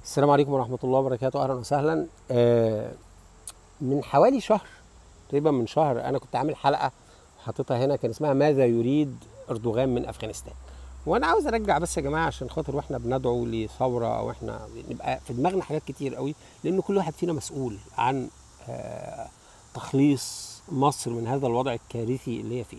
السلام عليكم ورحمة الله وبركاته أهلا وسهلا آه، من حوالي شهر تقريبا من شهر أنا كنت عامل حلقة حاططها هنا كان اسمها ماذا يريد أردوغان من أفغانستان وأنا عاوز أرجع بس يا جماعة عشان خاطر وإحنا بندعو لثورة أو إحنا نبقى في دماغنا حاجات كتير قوي لأن كل واحد فينا مسؤول عن آه، تخليص مصر من هذا الوضع الكارثي اللي هي فيه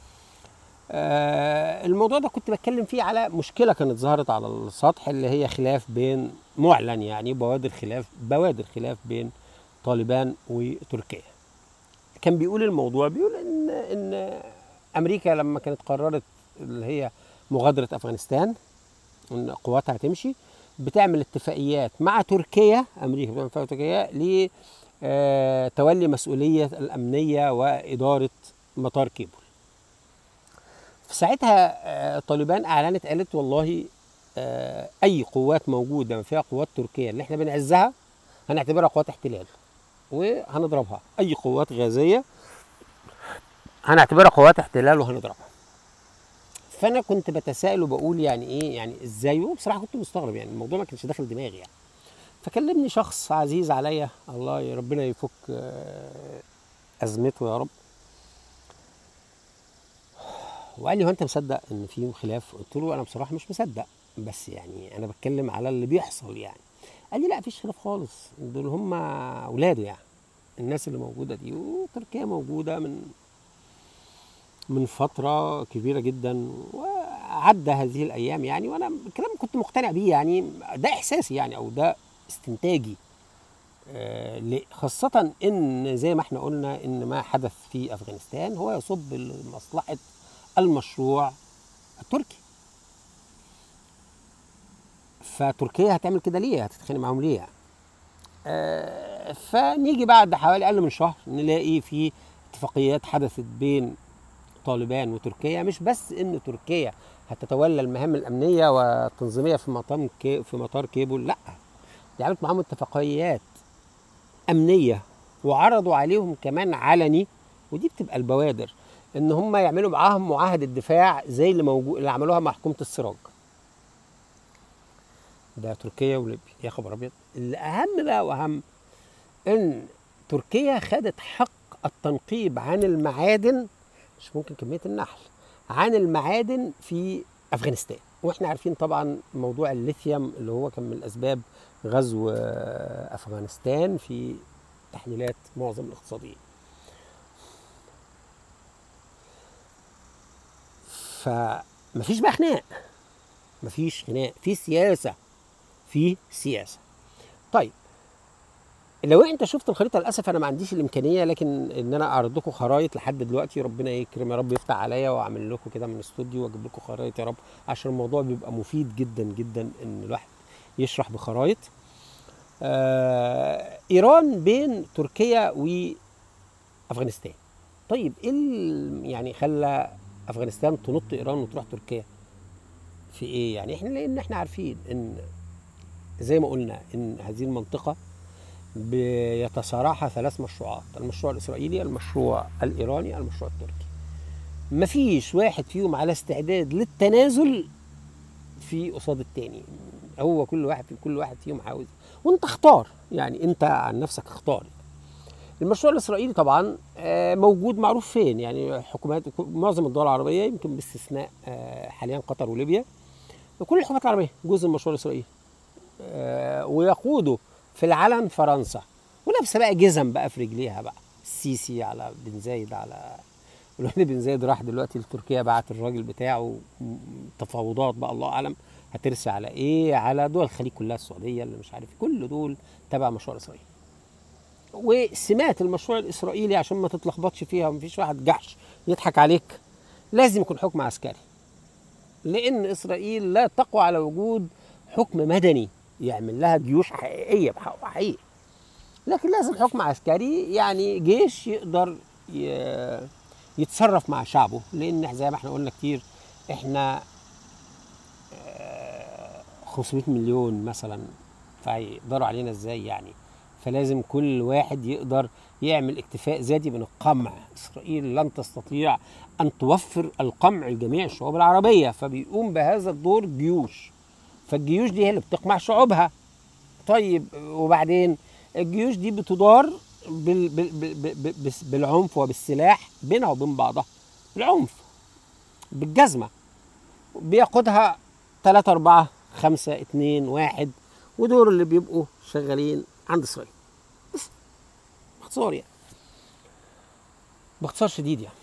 آه، الموضوع ده كنت بتكلم فيه على مشكله كانت ظهرت على السطح اللي هي خلاف بين معلن يعني بوادر خلاف بوادر خلاف بين طالبان وتركيا كان بيقول الموضوع بيقول ان ان امريكا لما كانت قررت اللي هي مغادره افغانستان ان قواتها هتمشي بتعمل اتفاقيات مع تركيا امريكا بتعمل اتفاقيات تركيا لتولي مسؤوليه الامنيه واداره مطار كيبل في ساعتها آه، طالبان اعلنت قالت والله آه، اي قوات موجوده فيها قوات تركيا اللي احنا بنعزها هنعتبرها قوات احتلال وهنضربها اي قوات غازيه هنعتبرها قوات احتلال وهنضربها فانا كنت بتساءل وبقول يعني ايه يعني ازاي وبصراحه كنت مستغرب يعني الموضوع ما كانش داخل دماغي يعني فكلمني شخص عزيز عليا الله يا ربنا يفك آه، ازمته يا رب وقال لي هو انت مصدق ان في خلاف قلت له انا بصراحه مش مصدق بس يعني انا بتكلم على اللي بيحصل يعني قال لي لا مفيش خلاف خالص دول هم اولاده يعني الناس اللي موجوده دي وتركيا موجوده من من فتره كبيره جدا وعدى هذه الايام يعني وانا الكلام كنت مقتنع بيه يعني ده احساسي يعني او ده استنتاجي آه، ل- خاصة إن زي ما احنا قلنا إن ما حدث في أفغانستان هو يصب لمصلحة المشروع التركي فتركيا هتعمل كده ليه هتتخانق معاهم ليه يعني آه، فنيجي بعد حوالي اقل من شهر نلاقي في اتفاقيات حدثت بين طالبان وتركيا مش بس ان تركيا هتتولى المهام الامنيه والتنظيميه في مطار كي في مطار كيبل لا دي عملت معاهم اتفاقيات امنيه وعرضوا عليهم كمان علني ودي بتبقى البوادر ان هم يعملوا معاهم معاهده دفاع زي اللي موجود اللي عملوها مع حكومه السراج ده تركيا وليبيا يا خبر ابيض الاهم بقى واهم ان تركيا خدت حق التنقيب عن المعادن مش ممكن كميه النحل عن المعادن في افغانستان واحنا عارفين طبعا موضوع الليثيوم اللي هو كان من الاسباب غزو آه، افغانستان في تحليلات معظم الاقتصاديين فمفيش بقى خناق مفيش خناق في سياسه في سياسه طيب لو انت شفت الخريطه للاسف انا ما عنديش الامكانيه لكن ان انا اعرض لكم خرايط لحد دلوقتي ربنا يكرم يا رب يفتح عليا واعمل لكم كده من الاستوديو واجيب لكم خرايط يا رب عشان الموضوع بيبقى مفيد جدا جدا ان الواحد يشرح بخرايط آه ايران بين تركيا وافغانستان طيب ايه ال- يعني خلى افغانستان تنط ايران وتروح تركيا في ايه يعني احنا لان احنا عارفين ان زي ما قلنا ان هذه المنطقه بيتصارعها ثلاث مشروعات المشروع الاسرائيلي المشروع الايراني المشروع التركي مفيش واحد فيهم على استعداد للتنازل في قصاد التاني هو كل واحد كل واحد فيهم عاوز وانت اختار يعني انت عن نفسك اختار المشروع الاسرائيلي طبعا آه، موجود معروف فين يعني حكومات معظم الدول العربيه يمكن باستثناء آه، حاليا قطر وليبيا كل الحكومات العربيه جزء من المشروع الاسرائيلي آه، ويقوده في العلن فرنسا ولابسه بقى جزم بقى في رجليها بقى السيسي على بن زايد على ولو ان بن زايد راح دلوقتي لتركيا بعت الراجل بتاعه م- تفاوضات بقى الله اعلم هترسي على ايه على دول الخليج كلها السعوديه اللي مش عارف كل دول تبع مشروع اسرائيل وسمات المشروع الاسرائيلي عشان ما تتلخبطش فيها ومفيش واحد جحش يضحك عليك لازم يكون حكم عسكري لان اسرائيل لا تقوى على وجود حكم مدني يعمل لها جيوش حقيقيه بحق حقيقي لكن لازم حكم عسكري يعني جيش يقدر ي- يتصرف مع شعبه لان زي ما احنا قلنا كتير احنا آه، 500 مليون مثلا فيقدروا علينا ازاي يعني فلازم كل واحد يقدر يعمل اكتفاء ذاتي من القمع اسرائيل لن تستطيع ان توفر القمع لجميع الشعوب العربيه فبيقوم بهذا الدور جيوش فالجيوش دي هي اللي بتقمع شعوبها طيب وبعدين الجيوش دي بتدار بال بال بال بال بال بالعنف وبالسلاح بينها وبين بعضها بالعنف بالجزمة بياخدها تلاتة أربعة خمسة اتنين واحد ودول اللي بيبقوا شغالين عند إسرائيل بس باختصار يعني باختصار شديد يعني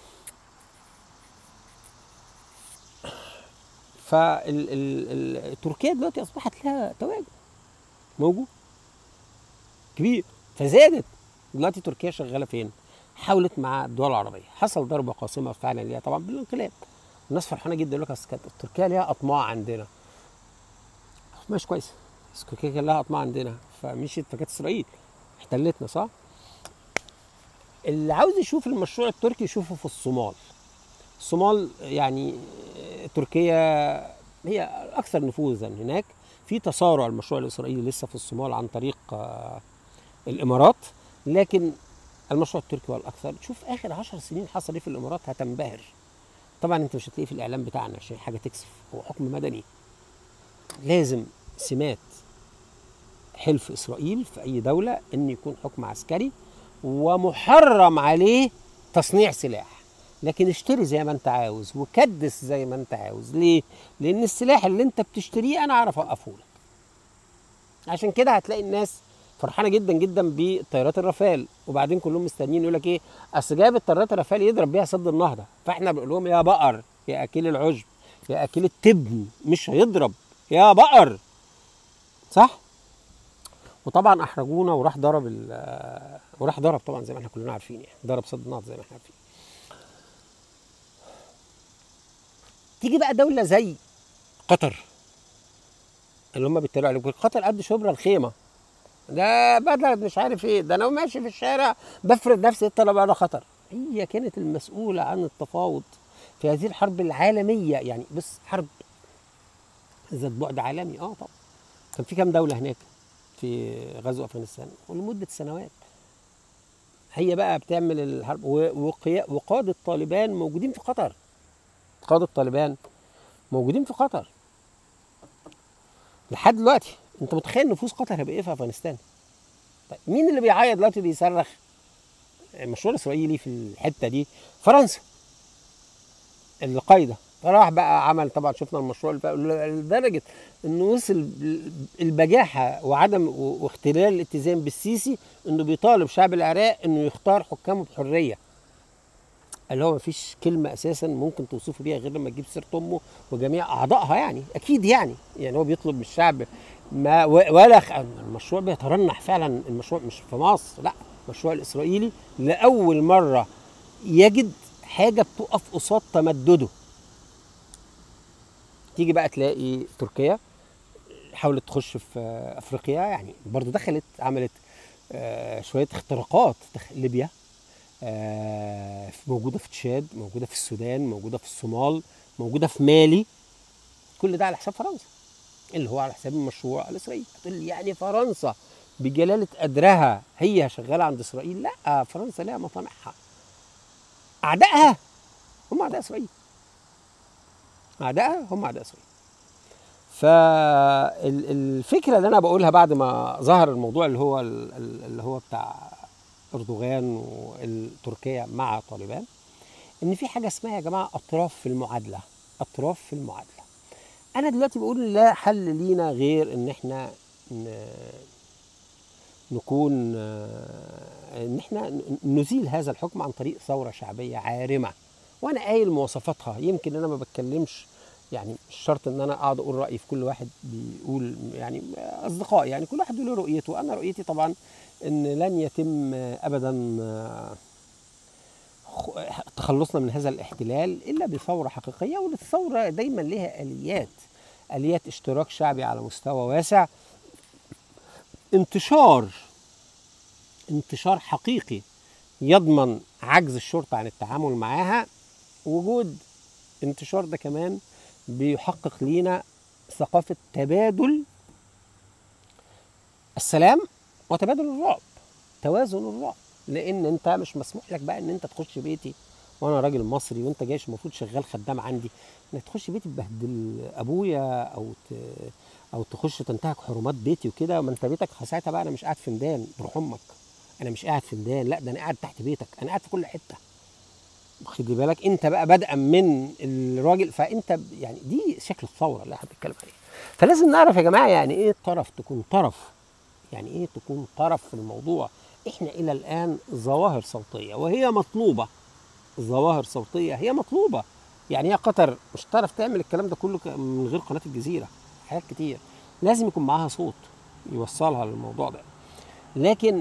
فتركيا دلوقتي اصبحت لها تواجد موجود كبير فزادت دلوقتي تركيا شغاله فين؟ حاولت مع الدول العربيه حصل ضربه قاصمه فعلا ليها طبعا بالانقلاب الناس فرحانه جدا يقول لك أصل كانت تركيا ليها اطماع عندنا ماشي كويس بس تركيا كان لها اطماع عندنا فمشيت فكانت اسرائيل احتلتنا صح؟ اللي عاوز يشوف المشروع التركي يشوفه في الصومال الصومال يعني تركيا هي اكثر نفوذا هناك في تسارع المشروع الاسرائيلي لسه في الصومال عن طريق آه، الامارات لكن المشروع التركي هو الاكثر شوف اخر عشر سنين حصل ايه في الامارات هتنبهر طبعا انت مش هتلاقيه في الاعلام بتاعنا عشان حاجه تكسف هو حكم مدني لازم سمات حلف اسرائيل في اي دوله ان يكون حكم عسكري ومحرم عليه تصنيع سلاح لكن اشتري زي ما انت عاوز وكدس زي ما انت عاوز ليه لان السلاح اللي انت بتشتريه انا اعرف اوقفه لك عشان كده هتلاقي الناس فرحانه جدا جدا بطيارات الرافال وبعدين كلهم مستنيين يقول لك ايه اصل جايب الطيارات الرافال يضرب بيها سد النهضه فاحنا بنقول لهم يا بقر يا اكيل العشب يا اكيل التبن مش هيضرب يا بقر صح وطبعا احرجونا وراح ضرب ال- وراح ضرب طبعا زي ما احنا كلنا عارفين يعني ضرب سد النهضه زي ما احنا عارفين تيجي بقى دوله زي قطر اللي هم بيتريقوا عليهم قطر قد شبرا الخيمه ده بلد مش عارف ايه ده انا ماشي في الشارع بفرض نفسي طلب انا خطر هي كانت المسؤوله عن التفاوض في هذه الحرب العالميه يعني بس حرب ذات بعد عالمي اه طبعا كان في كام دوله هناك في غزو افغانستان ولمده سنوات هي بقى بتعمل الحرب و- وقيا- وقاده طالبان موجودين في قطر قاده طالبان موجودين في قطر لحد دلوقتي انت متخيل نفوذ قطر هيبقى ايه في افغانستان طيب مين اللي بيعيط دلوقتي بيصرخ المشروع الاسرائيلي في الحته دي فرنسا اللي قايده فراح بقى عمل طبعا شفنا المشروع الف- لدرجه انه وصل البجاحه وعدم واختلال الاتزان بالسيسي انه بيطالب شعب العراق انه يختار حكامه بحريه اللي هو مفيش كلمة أساسا ممكن توصفه بيها غير لما تجيب سيرة أمه وجميع أعضائها يعني أكيد يعني يعني هو بيطلب من الشعب ما و- ولا خ... المشروع بيترنح فعلا المشروع مش في مصر لا المشروع الإسرائيلي لأول مرة يجد حاجة بتقف قصاد تمدده تيجي بقى تلاقي تركيا حاولت تخش في افريقيا يعني برضو دخلت عملت آه، شويه اختراقات دخ- ليبيا آه، موجوده في تشاد موجوده في السودان موجوده في الصومال موجوده في مالي كل ده على حساب فرنسا اللي هو على حساب المشروع الاسرائيلي هتقول لي يعني فرنسا بجلاله قدرها هي شغاله عند اسرائيل لا فرنسا لها مطامعها اعدائها هم اعداء اسرائيل اعدائها هم اعداء اسرائيل فالفكره اللي انا بقولها بعد ما ظهر الموضوع اللي هو ال- ال- اللي هو بتاع اردوغان وتركيا مع طالبان ان في حاجه اسمها يا جماعه اطراف في المعادله اطراف في المعادله انا دلوقتي بقول لا حل لينا غير ان احنا ن- نكون آه، ان احنا ن- نزيل هذا الحكم عن طريق ثوره شعبيه عارمه وانا قايل مواصفاتها يمكن انا ما بتكلمش يعني مش شرط ان انا اقعد اقول رايي في كل واحد بيقول يعني اصدقائي يعني كل واحد له رؤيته انا رؤيتي طبعا ان لن يتم ابدا آه، خ- تخلصنا من هذا الاحتلال الا بثوره حقيقيه والثوره دايما لها اليات اليات اشتراك شعبي على مستوى واسع انتشار انتشار حقيقي يضمن عجز الشرطه عن التعامل معاها وجود انتشار ده كمان بيحقق لينا ثقافه تبادل السلام وتبادل الرعب توازن الرعب لان انت مش مسموح لك بقى ان انت تخش بيتي وانا راجل مصري وانت جايش المفروض شغال خدام عندي انك تخش بيتي تبهدل ابويا او ت... او تخش تنتهك حرمات بيتي وكده ما انت بيتك ساعتها بقى انا مش قاعد في ميدان بروح امك انا مش قاعد في ميدان لا ده انا قاعد تحت بيتك انا قاعد في كل حته خد بالك انت بقى بدءا من الراجل فانت ب- يعني دي شكل الثوره اللي احنا بنتكلم عليها فلازم نعرف يا جماعه يعني ايه طرف تكون طرف يعني ايه تكون طرف في الموضوع احنا الى الان ظواهر صوتيه وهي مطلوبه ظواهر صوتيه هي مطلوبه يعني هي قطر مش هتعرف تعمل الكلام ده كله ك- من غير قناه الجزيره حاجات كتير لازم يكون معاها صوت يوصلها للموضوع ده لكن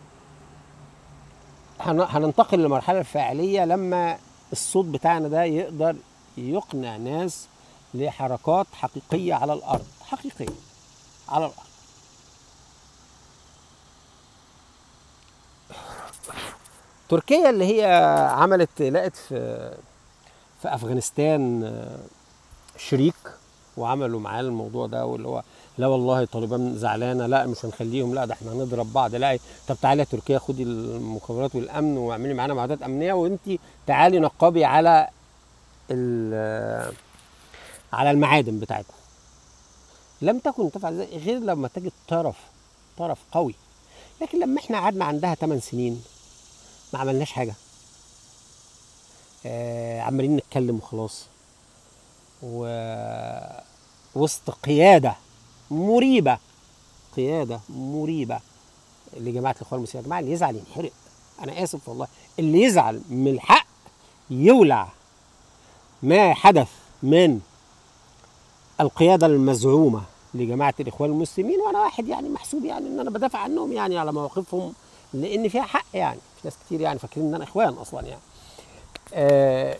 هن- هننتقل للمرحله الفاعليه لما الصوت بتاعنا ده يقدر يقنع ناس لحركات حقيقيه على الارض حقيقيه على الارض تركيا اللي هي عملت لقت في في افغانستان آه، شريك وعملوا معاه الموضوع ده واللي هو لا والله طالبان زعلانه لا مش هنخليهم لا ده احنا هنضرب بعض لا طب تعالي يا تركيا خدي المخابرات والامن واعملي معانا معاهدات امنيه وانت تعالي نقابي على ال- على المعادن بتاعتنا لم تكن تفعل ذلك غير لما تجد طرف طرف قوي لكن لما احنا قعدنا عندها 8 سنين ما عملناش حاجه آه عمالين نتكلم وخلاص و وسط قياده مريبه قياده مريبه لجماعه الاخوان المسلمين يا جماعه اللي يزعل ينحرق انا اسف والله اللي يزعل من الحق يولع ما حدث من القياده المزعومه لجماعه الاخوان المسلمين وانا واحد يعني محسوب يعني ان انا بدافع عنهم يعني على مواقفهم لان فيها حق يعني في ناس كتير يعني فاكرين ان انا اخوان اصلا يعني آه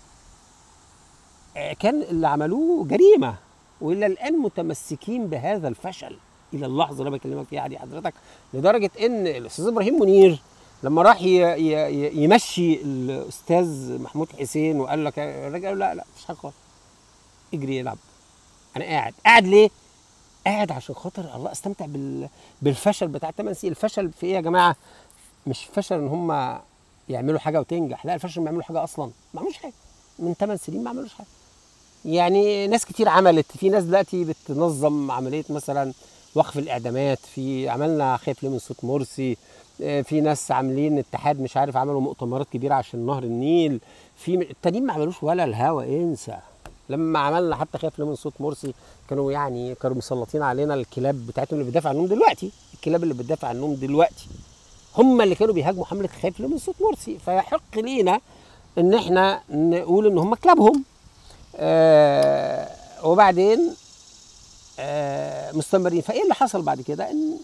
آه، كان اللي عملوه جريمه والى الان متمسكين بهذا الفشل الى اللحظه اللي انا بكلمك فيها دي حضرتك لدرجه ان الاستاذ ابراهيم منير لما راح ي- ي- ي- يمشي الاستاذ محمود حسين وقال لك الراجل قال له لا لا مش حاجه خالص اجري العب انا قاعد قاعد ليه؟ قاعد عشان خاطر الله استمتع بال... بالفشل بتاع 8 سنين الفشل في ايه يا جماعه؟ مش فشل ان هم يعملوا حاجه وتنجح لا الفشل ما يعملوا حاجه اصلا ما عملوش حاجه من 8 سنين ما عملوش حاجه يعني ناس كتير عملت في ناس دلوقتي بتنظم عمليه مثلا وقف الاعدامات في عملنا خايف ليه من صوت مرسي آه، في ناس عاملين اتحاد مش عارف عملوا مؤتمرات كبيره عشان نهر النيل في التانيين ما عملوش ولا الهوا انسى لما عملنا حتى خايف ليه من صوت مرسي كانوا يعني كانوا مسلطين علينا الكلاب بتاعتهم اللي بتدافع عنهم دلوقتي الكلاب اللي بتدافع عنهم دلوقتي هم اللي كانوا بيهاجموا حمله خايف ليه من صوت مرسي فيحق لينا ان احنا نقول ان هم كلابهم آه وبعدين آه مستمرين فايه اللي حصل بعد كده ان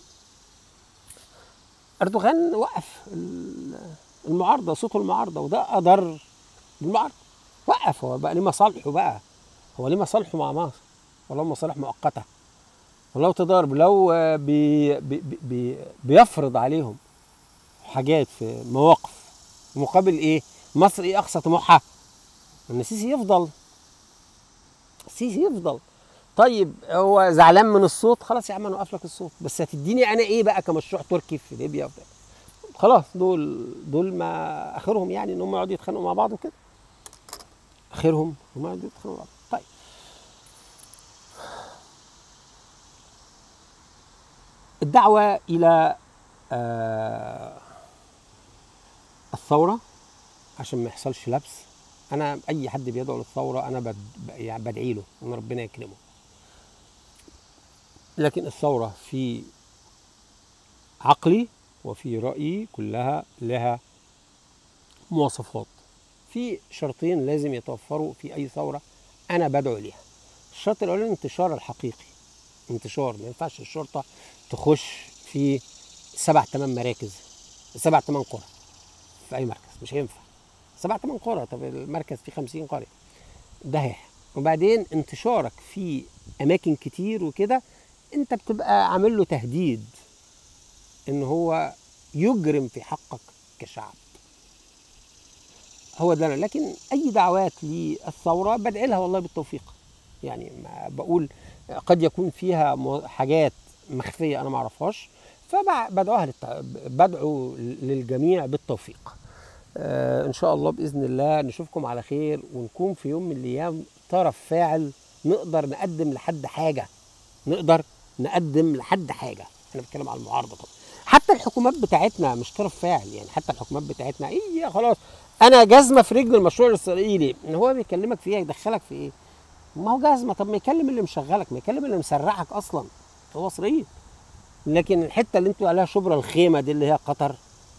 اردوغان وقف ال- المعارضه صوت المعارضه وده اضر بالمعارضه وقف هو بقى ليه مصالحه بقى هو ليه مصالحه مع مصر ولو مصالح مؤقته ولو تضارب لو آه، بي بي بي بيفرض عليهم حاجات في مواقف مقابل ايه مصر ايه اقصى طموحها ان السيسي يفضل السيسي يفضل طيب هو زعلان من الصوت خلاص يا عم انا اوقف لك الصوت بس هتديني انا ايه بقى كمشروع تركي في ليبيا وبتاع. خلاص دول دول ما اخرهم يعني ان هم يقعدوا يتخانقوا مع بعض وكده اخرهم هم يقعدوا يتخانقوا مع بعض طيب الدعوه الى آه الثوره عشان ما يحصلش لبس انا اي حد بيدعو للثوره انا بد... يعني بدعي له ان ربنا يكرمه لكن الثوره في عقلي وفي رايي كلها لها مواصفات في شرطين لازم يتوفروا في اي ثوره انا بدعو ليها الشرط الاولاني الانتشار الحقيقي انتشار ما ينفعش الشرطه تخش في سبع ثمان مراكز سبع ثمان قرى في اي مركز مش هينفع سبع ثمان قرى طب المركز فيه 50 قريه ده هيح. وبعدين انتشارك في اماكن كتير وكده انت بتبقى عامل له تهديد ان هو يجرم في حقك كشعب هو ده أنا. لكن اي دعوات للثوره بدعي لها والله بالتوفيق يعني ما بقول قد يكون فيها مو- حاجات مخفيه انا ما اعرفهاش فبدعوها للت... بدعو للجميع بالتوفيق آه ان شاء الله باذن الله نشوفكم على خير ونكون في يوم من الايام طرف فاعل نقدر نقدم لحد حاجه نقدر نقدم لحد حاجه انا بتكلم على المعارضه طبعا حتى الحكومات بتاعتنا مش طرف فاعل يعني حتى الحكومات بتاعتنا ايه خلاص انا جزمه في رجل المشروع الاسرائيلي ان هو بيكلمك في ايه يدخلك في ايه ما هو جزمه طب ما يكلم اللي مشغلك ما يكلم اللي مسرعك اصلا هو اسرائيل لكن الحته اللي انتوا عليها شبرا الخيمه دي اللي هي قطر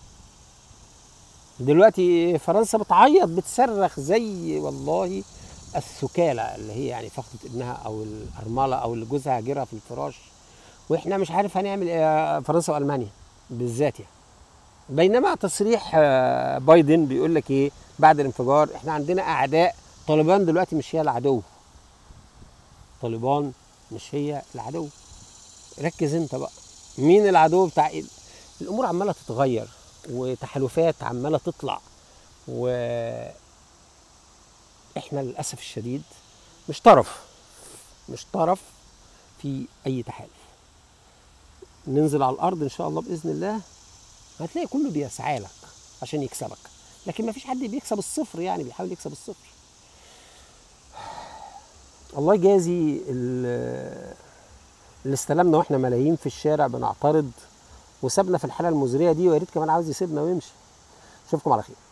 دلوقتي فرنسا بتعيط بتصرخ زي والله الثكالة اللي هي يعني فقدت ابنها او الارمله او اللي جوزها هاجرها في الفراش واحنا مش عارف هنعمل ايه فرنسا والمانيا بالذات يعني بينما تصريح آه، بايدن بيقول لك ايه بعد الانفجار احنا عندنا اعداء طالبان دلوقتي مش هي العدو طالبان مش هي العدو ركز انت بقى مين العدو بتاع ايه الامور عماله تتغير وتحالفات عماله تطلع و احنا للاسف الشديد مش طرف مش طرف في اي تحالف ننزل على الارض ان شاء الله باذن الله هتلاقي كله بيسعى لك عشان يكسبك لكن ما فيش حد بيكسب الصفر يعني بيحاول يكسب الصفر الله يجازي ال- اللي استلمنا واحنا ملايين في الشارع بنعترض وسابنا في الحاله المزريه دي ويا ريت كمان عاوز يسيبنا ويمشي اشوفكم على خير